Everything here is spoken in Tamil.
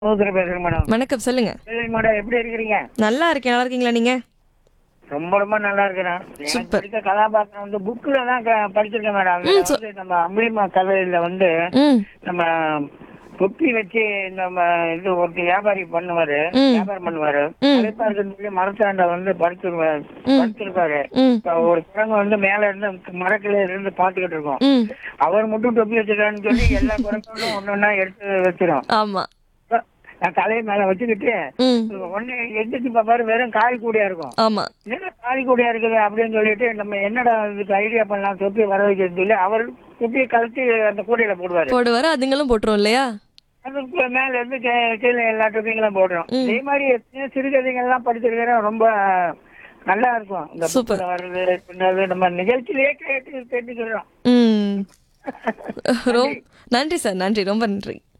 சகோதரர் பேசுறேன் மேடம் வணக்கம் சொல்லுங்க சரிங்க மேடம் எப்படி இருக்கிறீங்க நல்லா இருக்கேன் நல்லா இருக்கீங்களா நீங்க ரொம்ப ரொம்ப நல்லா இருக்கிறேன் எனக்கு Super. பிடித்த கதாபாத்திரம் வந்து புக்ல தான் க- படிச்சிருக்கேன் மேடம் அதுல ம், சொ- வந்து நம்ம அம்பிளிமா கதையில வந்து ம் நம்ம தொப்பி வச்சு நம்ம இது ஒரு வியாபாரி பண்ணுவாரு ம். வியாபாரம் பண்ணுவாரு ம். களைப்பா இருக்குன்னு சொல்லி மரத்தாண்ட வந்து படுத்துருவாரு ம். படுத்திருப்பாரு ம் இப்ப ஒரு குரங்கு வந்து மேல இருந்து மரக்கில இருந்து பாத்துக்கிட்டு இருக்கோம் ம் அவர் மட்டும் தொப்பி வச்சிருக்காருன்னு சொல்லி எல்லா குரங்களும் ஒன்னொன்னா எடுத்து வச்சிரும் ஆமா நான் தலையை மேல வச்சுக்கிட்டு ம் ஒண்ணு எந்திரிச்சு பாப்பாரு வெறும் காய் கூடியா இருக்கும் ஆமா என்ன காய் கூடியா இருக்குது அப்படின்னு சொல்லிட்டு நம்ம என்னடா இதுக்கு ஐடியா பண்ணலாம் தொப்பி வர வைக்கிறது சொல்லி அவர் தொப்பியை கழட்டி அந்த கூடையில போடுவாரு போடுவாரு அதுங்களும் போட்டுரும் இல்லையா அதுக்கு மேல இருந்து கீ- கீழே எல்லா தொப்பிங்களும் போடுறோம் ம். இதே மாதிரி எத்தனையோ சிறுகதைகள்லாம் படிச்சிருக்கிறேன் ரொம்ப நல்லா இருக்கும் இந்த Super. புக்கில் வர்றது பின்னது நம்ம நிகழ்ச்சியிலேயே கேட்டு தெரிஞ்சுக்கிறோம் ம் ரொம் நன்றி சார் நன்றி ரொம்ப நன்றி